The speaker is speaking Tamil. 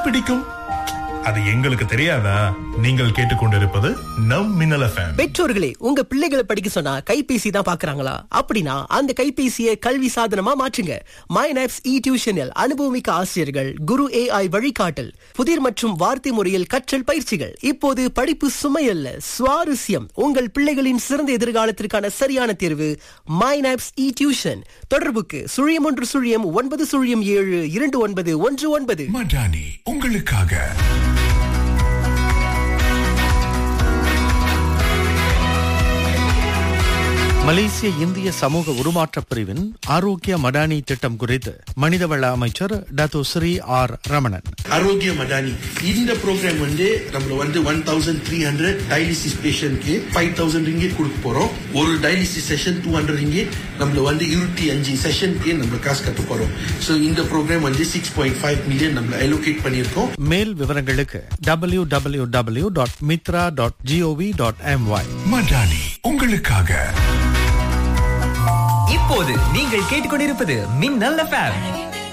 பிடிக்கும் அது எங்களுக்கு தெரியாதா நீங்கள் கேட்டுக்கொண்டிருப்பது நம் மின்னல் எஃப்எம் பெற்றோர்களே உங்க பிள்ளைகளை படிக்க சொன்னா கைபேசி தான் பாக்குறாங்களா அப்படின்னா அந்த கைபேசியை கல்வி சாதனமா மாற்றுங்க மைனாப்ஸ் இ டியூஷனில் அனுபவமிக்க ஆசிரியர்கள் குரு ஏஐ வழிகாட்டல் புதிர் மற்றும் வார்த்தை முறையில் கற்றல் பயிற்சிகள் இப்போது படிப்பு சுமையல்ல சுவாரஸ்யம் உங்கள் பிள்ளைகளின் சிறந்த எதிர்காலத்திற்கான சரியான தேர்வு மைனாப்ஸ் இ டியூஷன் தொடர்புக்கு சுழியம் ஒன்று சுழியம் ஒன்பது சுழியம் ஏழு இரண்டு ஒன்பது ஒன்று ஒன்பது மடானி உங்களுக்காக மலேசிய இந்திய சமூக உருமாற்றப் பிரிவின் ஆரோக்கிய மடானி திட்டம் குறித்து மனிதவள அமைச்சர் டத்து ஸ்ரீ ஆர் ரமணன் ஆரோக்கிய மடானி இந்த ப்ரோக்ராம் வந்து நம்மள வந்து one thousand three hundred dialysis பேஷண்ட்க்கு ஃபைவ் தௌசண்ட் ரிங்கேட் கொடுக்க போறோம் ஒரு dialysis session two hundred ringgit நம்மள வந்து இருபத்தி அஞ்சு செஷனுக்கு நம்ம காசு கட்ட போறோம் ஸோ இந்த ப்ரோக்ராம் வந்து சிக்ஸ் பாயிண்ட் ஃபைவ் மில்லியன் நம்மள அலோகேட் பண்ணியிருக்கோம் மேல் விவரங்களுக்கு W W W dot Mitra dot gov dot MY Madani உங்களுக்காக இப்போது நீங்கள் கேட்டுக்கொண்டிருப்பது மின்னல் எஃப்எம்